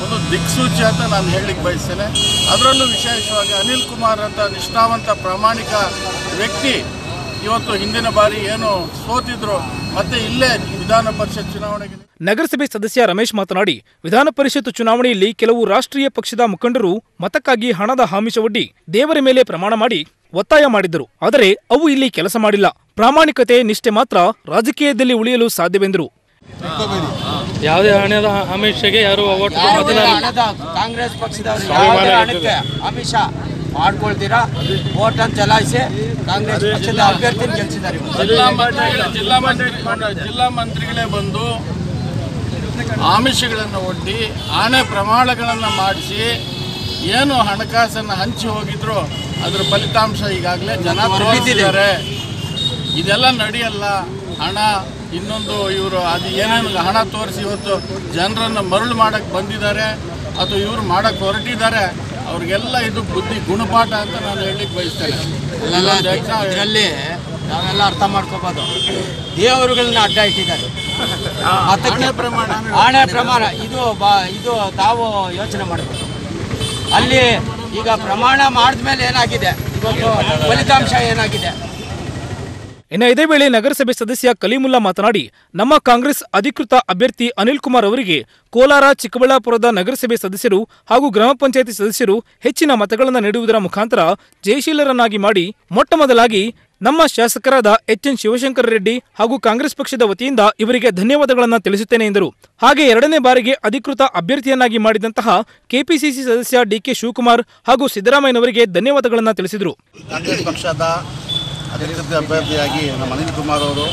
ಒಂದು ದಿಕ್ಸೂಚಿ ಅಂತ ನಾನು ಹೇಳಲಿಕ್ಕೆ ಬಯಸ್ತೇನೆ ಅದರಲ್ಲೂ ವಿಶೇಷವಾಗಿ ಅನಿಲ್ ಕುಮಾರ್ ಅಂತ ನಿಷ್ಠಾವಂತ ಪ್ರಾಮಾಣಿಕ ವ್ಯಕ್ತಿ ಇವತ್ತು ಹಿಂದಿನ ಬಾರಿ ಏನು ಸೋತಿದ್ರು ಮತ್ತೆ ಇಲ್ಲೇ ವಿಧಾನ ಪರಿಷತ್ ಚುನಾವಣೆಗೆ ನಗರಸಭೆ ಸದಸ್ಯ ರಮೇಶ್ ಮಾತನಾಡಿ ವಿಧಾನ ಪರಿಷತ್ ಚುನಾವಣೆಯಲ್ಲಿ ಕೆಲವು ರಾಷ್ಟ್ರೀಯ ಪಕ್ಷದ ಮುಖಂಡರು ಮತಕ್ಕಾಗಿ ಹಣದ ಆಮಿಷವೊಡ್ಡಿ ದೇವರ ಮೇಲೆ ಪ್ರಮಾಣ ಮಾಡಿ ಒತ್ತಾಯ ಮಾಡಿದ್ದರು ಆದರೆ ಅವು ಇಲ್ಲಿ ಕೆಲಸ ಮಾಡಿಲ್ಲ ಪ್ರಾಮಾಣಿಕತೆ ನಿಷ್ಠೆ ಮಾತ್ರ ರಾಜಕೀಯದಲ್ಲಿ ಉಳಿಯಲು ಸಾಧ್ಯವೆಂದರು ಯಾವುದೇ ಹಣದ ಆಮಿಷಗೆ ಯಾರು ಓಟ್ ಹಣದ ಕಾಂಗ್ರೆಸ್ ಪಕ್ಷದವರು ಯಾವುದೇ ಹಣಕ್ಕೆ ಆಮಿಷ ಮಾಡ್ಕೊಳ್ತೀರಾ ಓಟನ್ನು ಚಲಾಯಿಸಿ ಕಾಂಗ್ರೆಸ್ ಪಕ್ಷದ ಅಭ್ಯರ್ಥಿನ ಗೆಲ್ಸಿದ್ದಾರೆ ಇವತ್ತು. ಜಿಲ್ಲಾ ಮಂತ್ರಿಗಳ ಜಿಲ್ಲಾ ಮಂತ್ರಿ ಜಿಲ್ಲಾ ಮಂತ್ರಿಗಳೇ ಬಂದು ಆಮಿಷಗಳನ್ನು ಒಡ್ಡಿ ಆಣೆ ಪ್ರಮಾಣಗಳನ್ನು ಮಾಡಿಸಿ ಏನು ಹಣಕಾಸನ್ನು ಹಂಚಿ ಹೋಗಿದ್ರು ಅದರ ಫಲಿತಾಂಶ ಈಗಾಗಲೇ ಜನ ತೋರಿಸಿದ್ದಾರೆ ಇದೆಲ್ಲ ನಡೆಯಲ್ಲ ಹಣ ಇನ್ನೊಂದು ಇವರು ಅದು ಏನೇನು ಹಣ ತೋರಿಸಿ ಇವತ್ತು ಜನರನ್ನು ಮರಳು ಮಾಡಕ್ಕೆ ಬಂದಿದ್ದಾರೆ ಅಥವಾ ಇವರು ಮಾಡಕ್ಕೆ ಹೊರಟಿದ್ದಾರೆ ಅವ್ರಿಗೆಲ್ಲ ಇದು ಬುದ್ಧಿ ಗುಣಪಾಠ ಅಂತ ನಾನು ಹೇಳಲಿಕ್ಕೆ ಬಯಸ್ತೇನೆ ಇನ್ನೊಂದು exam- ಇದರಲ್ಲಿ ನಾವೆಲ್ಲ ಅರ್ಥ ಮಾಡ್ಕೋಬೋದು ದೇವರುಗಳನ್ನ ಅಡ್ಡ ಇಟ್ಟಿದ್ದಾರೆ ಮತಕ್ಕೆ ಪ್ರಮಾಣ ಆಣೆ ಪ್ರಮಾಣ ಇದು ಬಾ ಇದು ತಾವು ಯೋಚನೆ ಮಾಡಬೇಕು ಅಲ್ಲಿ ಈಗ ಪ್ರಮಾಣ ಮಾಡಿದ್ಮೇಲೆ ಏನಾಗಿದೆ ಇವತ್ತು ಫಲಿತಾಂಶ ಏನಾಗಿದೆ ಇನ್ನು ಇದೇ ವೇಳೆ ನಗರಸಭೆ ಸದಸ್ಯ ಕಲೀಮುಲ್ಲಾ ಮಾತನಾಡಿ ನಮ್ಮ ಕಾಂಗ್ರೆಸ್ ಅಧಿಕೃತ ಅಭ್ಯರ್ಥಿ ಅನಿಲ್ ಕುಮಾರ್ ಅವರಿಗೆ ಕೋಲಾರ ಚಿಕ್ಕಬಳ್ಳಾಪುರದ ನಗರಸಭೆ ಸದಸ್ಯರು ಹಾಗೂ ಗ್ರಾಮ ಪಂಚಾಯತಿ ಸದಸ್ಯರು ಹೆಚ್ಚಿನ ಮತಗಳನ್ನು ನೀಡುವುದರ ಮುಖಾಂತರ ಜಯಶೀಲರನ್ನಾಗಿ ಮಾಡಿ ಮೊಟ್ಟಮೊದಲಾಗಿ ನಮ್ಮ ಶಾಸಕರಾದ ಎಚ್ ಎನ್ ಶಿವಶಂಕರ ರೆಡ್ಡಿ ಹಾಗೂ ಕಾಂಗ್ರೆಸ್ ಪಕ್ಷದ ವತಿಯಿಂದ ಇವರಿಗೆ ಧನ್ಯವಾದಗಳನ್ನು ತಿಳಿಸುತ್ತೇನೆ ಎಂದರು ಹಾಗೆ ಎರಡನೇ ಬಾರಿಗೆ ಅಧಿಕೃತ ಅಭ್ಯರ್ಥಿಯನ್ನಾಗಿ ಮಾಡಿದಂತಹ ಕೆಪಿಸಿಸಿ ಸದಸ್ಯ ಡಿಕೆ ಶಿವಕುಮಾರ್ ಹಾಗೂ ಸಿದ್ದರಾಮಯ್ಯನವರಿಗೆ ಧನ್ಯವಾದಗಳನ್ನು ತಿಳಿಸಿದರು ಕಾಂಗ್ರೆಸ್ ಪಕ್ಷದ ಅಧಿಕೃತ ಅಭ್ಯರ್ಥಿಯಾಗಿ ನಮ್ಮ ಅನಿಲ್ ಕುಮಾರ್ ಅವರು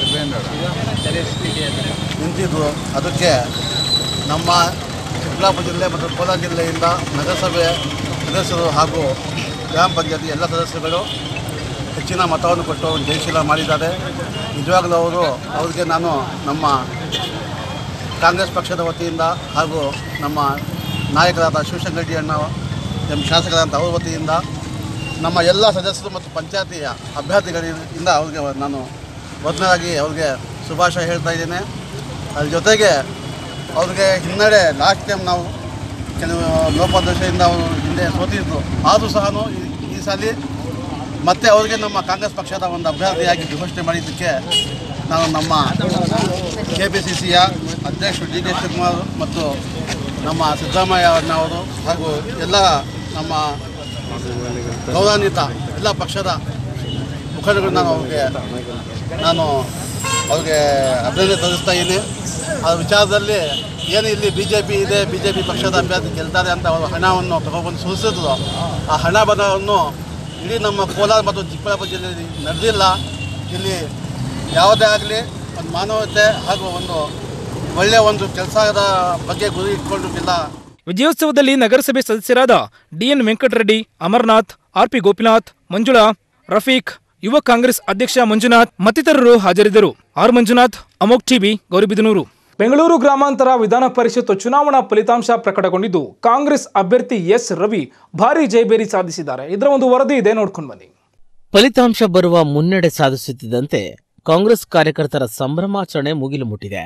ನಿಂತಿದ್ದು ಅದಕ್ಕೆ ನಮ್ಮ ಚಿಕ್ಕಬಳ್ಳಾಪುರ ಜಿಲ್ಲೆ ಮತ್ತು ಕೋಲಾರ ಜಿಲ್ಲೆಯಿಂದ ನಗರಸಭೆ ಸದಸ್ಯರು ಹಾಗೂ ಗ್ರಾಮ ಪಂಚಾಯತಿ ಎಲ್ಲ ಸದಸ್ಯರುಗಳು ಹೆಚ್ಚಿನ ಮತವನ್ನು ಕೊಟ್ಟು ಅವರು ಜಯಶೀಲ ಮಾಡಿದ್ದಾರೆ ನಿಜವಾಗಲೂ ಅವರು ಅವ್ರಿಗೆ ನಾನು ನಮ್ಮ ಕಾಂಗ್ರೆಸ್ ಪಕ್ಷದ ವತಿಯಿಂದ ಹಾಗೂ ನಮ್ಮ ನಾಯಕರಾದ ಶಿವಶಂಕರ ರೆಡ್ಡಿ ಅಣ್ಣ ಎಂ ಶಾಸಕರಾದಂಥ ಅವ್ರ ವತಿಯಿಂದ ನಮ್ಮ ಎಲ್ಲ ಸದಸ್ಯರು ಮತ್ತು ಪಂಚಾಯತಿಯ ಅಭ್ಯರ್ಥಿಗಳಿಂದ ಅವ್ರಿಗೆ ನಾನು ಮೊದಲನೇದಾಗಿ ಅವ್ರಿಗೆ ಶುಭಾಶಯ ಹೇಳ್ತಾ ಇದ್ದೇನೆ ಅದ್ರ ಜೊತೆಗೆ ಅವ್ರಿಗೆ ಹಿನ್ನಡೆ ಲಾಸ್ಟ್ ಟೈಮ್ ನಾವು ಕೆಲವು ಲೋಪದೋಷದಿಂದ ಅವರು ಹಿಂದೆ ಸೋತಿದ್ರು ಆದರೂ ಸಹ ಈ- ಈ ಸಾಲಿ ಮತ್ತೆ ಅವರಿಗೆ ನಮ್ಮ ಕಾಂಗ್ರೆಸ್ ಪಕ್ಷದ ಒಂದು ಅಭ್ಯರ್ಥಿಯಾಗಿ ಘೋಷಣೆ ಮಾಡಿದ್ದಕ್ಕೆ ನಾನು ನಮ್ಮ ಕೆ ಪಿ ಸಿ ಸಿಯ ಅಧ್ಯಕ್ಷರು ಡಿ ಕೆ ಶಿವಕುಮಾರ್ ಮತ್ತು ನಮ್ಮ ಸಿದ್ದರಾಮಯ್ಯ ಅಣ್ಣವರು ಹಾಗೂ ಎಲ್ಲ ನಮ್ಮ ಗೌರವಾನ್ವಿತ ಎಲ್ಲ ಪಕ್ಷದ ಮುಖಂಡಗಳು ನಾನು ಅವ್ರಿಗೆ ನಾನು ಅವ್ರಿಗೆ ಅಭಿನಂದನೆ ತೋರಿಸ್ತಾ ಇದ್ದೀನಿ ಆ ವಿಚಾರದಲ್ಲಿ ಏನು ಇಲ್ಲಿ ಬಿ ಜೆ ಪಿ ಇದೆ ಬಿ ಜೆ ಪಿ ಪಕ್ಷದ ಅಭ್ಯರ್ಥಿ ಗೆಲ್ತಾರೆ ಅಂತ ಅವರು ಹಣವನ್ನು ತಗೊಬಂದು ಸುರಿಸಿದ್ರು ಆ ಹಣ ಬಲವನ್ನು ಇಡೀ ನಮ್ಮ ಕೋಲಾರ ಮತ್ತು ಚಿಕ್ಕಬಳ್ಳಾಪುರ ಜಿಲ್ಲೆಯಲ್ಲಿ ನಡೆದಿಲ್ಲ ಇಲ್ಲಿ ಯಾವುದೇ ಆಗಲಿ ಒಂದು ಮಾನವತೆ ಹಾಗೂ ಒಂದು ಒಳ್ಳೆಯ ಒಂದು ಕೆಲಸದ ಬಗ್ಗೆ ಗುರಿ ಇಟ್ಕೊಂಡಿಲ್ಲ ವಿಜಯೋತ್ಸವದಲ್ಲಿ ನಗರಸಭೆ ಸದಸ್ಯರಾದ ಡಿಎನ್ ವೆಂಕಟರೆಡ್ಡಿ ಅಮರ್ನಾಥ್ ಆರ್ಪಿ ಗೋಪಿನಾಥ್ ಮಂಜುಳಾ ರಫೀಕ್ ಯುವ ಕಾಂಗ್ರೆಸ್ ಅಧ್ಯಕ್ಷ ಮಂಜುನಾಥ್ ಮತ್ತಿತರರು ಹಾಜರಿದ್ದರು ಆರ್ ಮಂಜುನಾಥ್ ಅಮೋಕ್ ಟಿವಿ ಗೌರಿಬಿದನೂರು ಬೆಂಗಳೂರು ಗ್ರಾಮಾಂತರ ವಿಧಾನ ಪರಿಷತ್ ಚುನಾವಣಾ ಫಲಿತಾಂಶ ಪ್ರಕಟಗೊಂಡಿದ್ದು ಕಾಂಗ್ರೆಸ್ ಅಭ್ಯರ್ಥಿ ಎಸ್ ರವಿ ಭಾರಿ ಜಯಬೇರಿ ಸಾಧಿಸಿದ್ದಾರೆ ಇದರ ಒಂದು ವರದಿ ಇದೆ ನೋಡ್ಕೊಂಡು ಬನ್ನಿ ಫಲಿತಾಂಶ ಬರುವ ಮುನ್ನಡೆ ಸಾಧಿಸುತ್ತಿದ್ದಂತೆ ಕಾಂಗ್ರೆಸ್ ಕಾರ್ಯಕರ್ತರ ಸಂಭ್ರಮಾಚರಣೆ ಮುಗಿಲು ಮುಟ್ಟಿದೆ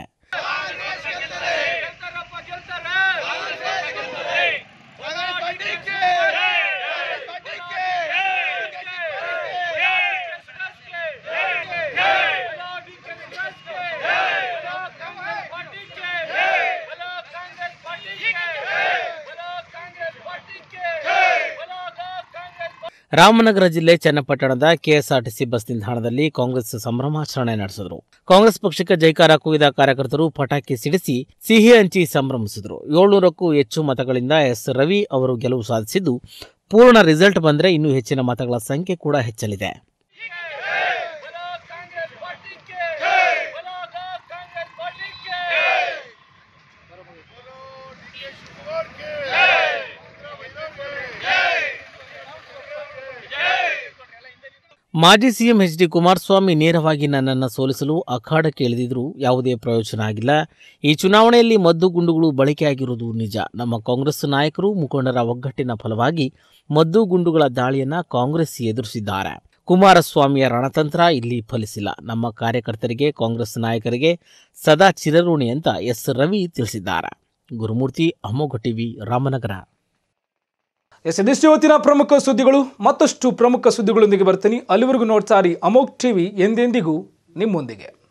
ರಾಮನಗರ ಜಿಲ್ಲೆ ಚನ್ನಪಟ್ಟಣದ ಕೆಎಸ್ಆರ್ಟಿಸಿ ಬಸ್ ನಿಲ್ದಾಣದಲ್ಲಿ ಕಾಂಗ್ರೆಸ್ ಸಂಭ್ರಮಾಚರಣೆ ನಡೆಸಿದರು ಕಾಂಗ್ರೆಸ್ ಪಕ್ಷಕ್ಕೆ ಜೈಕಾರ ಕೂಗಿದ ಕಾರ್ಯಕರ್ತರು ಪಟಾಕಿ ಸಿಡಿಸಿ ಸಿಹಿ ಹಂಚಿ ಸಂಭ್ರಮಿಸಿದರು ಏಳ್ನೂರಕ್ಕೂ ಹೆಚ್ಚು ಮತಗಳಿಂದ ಎಸ್ ರವಿ ಅವರು ಗೆಲುವು ಸಾಧಿಸಿದ್ದು ಪೂರ್ಣ ರಿಸಲ್ಟ್ ಬಂದರೆ ಇನ್ನೂ ಹೆಚ್ಚಿನ ಮತಗಳ ಸಂಖ್ಯೆ ಕೂಡ ಹೆಚ್ಚಲಿದೆ ಮಾಜಿ ಸಿಎಂ ಎಚ್ ಡಿ ಕುಮಾರಸ್ವಾಮಿ ನೇರವಾಗಿ ನನ್ನನ್ನು ಸೋಲಿಸಲು ಅಖಾಡಕ್ಕೆ ಇಳಿದಿದ್ರೂ ಯಾವುದೇ ಪ್ರಯೋಜನ ಆಗಿಲ್ಲ ಈ ಚುನಾವಣೆಯಲ್ಲಿ ಮದ್ದು ಗುಂಡುಗಳು ಬಳಕೆಯಾಗಿರುವುದು ನಿಜ ನಮ್ಮ ಕಾಂಗ್ರೆಸ್ ನಾಯಕರು ಮುಖಂಡರ ಒಗ್ಗಟ್ಟಿನ ಫಲವಾಗಿ ಮದ್ದು ಗುಂಡುಗಳ ದಾಳಿಯನ್ನ ಕಾಂಗ್ರೆಸ್ ಎದುರಿಸಿದ್ದಾರೆ ಕುಮಾರಸ್ವಾಮಿಯ ರಣತಂತ್ರ ಇಲ್ಲಿ ಫಲಿಸಿಲ್ಲ ನಮ್ಮ ಕಾರ್ಯಕರ್ತರಿಗೆ ಕಾಂಗ್ರೆಸ್ ನಾಯಕರಿಗೆ ಸದಾ ಚಿರಋಣಿ ಅಂತ ಎಸ್ ರವಿ ತಿಳಿಸಿದ್ದಾರೆ ಗುರುಮೂರ್ತಿ ಅಮೋಘ ಟಿವಿ ರಾಮನಗರ ಎಸ್ ಇದಿಷ್ಟು ಇವತ್ತಿನ ಪ್ರಮುಖ ಸುದ್ದಿಗಳು ಮತ್ತಷ್ಟು ಪ್ರಮುಖ ಸುದ್ದಿಗಳೊಂದಿಗೆ ಬರ್ತೀನಿ ಅಲ್ಲಿವರೆಗೂ ನೋಡ್ತಾ ಇರಿ ಅಮೋಕ್ ಟಿವಿ ಎಂದೆಂದಿಗೂ ನಿಮ್ಮೊಂದಿಗೆ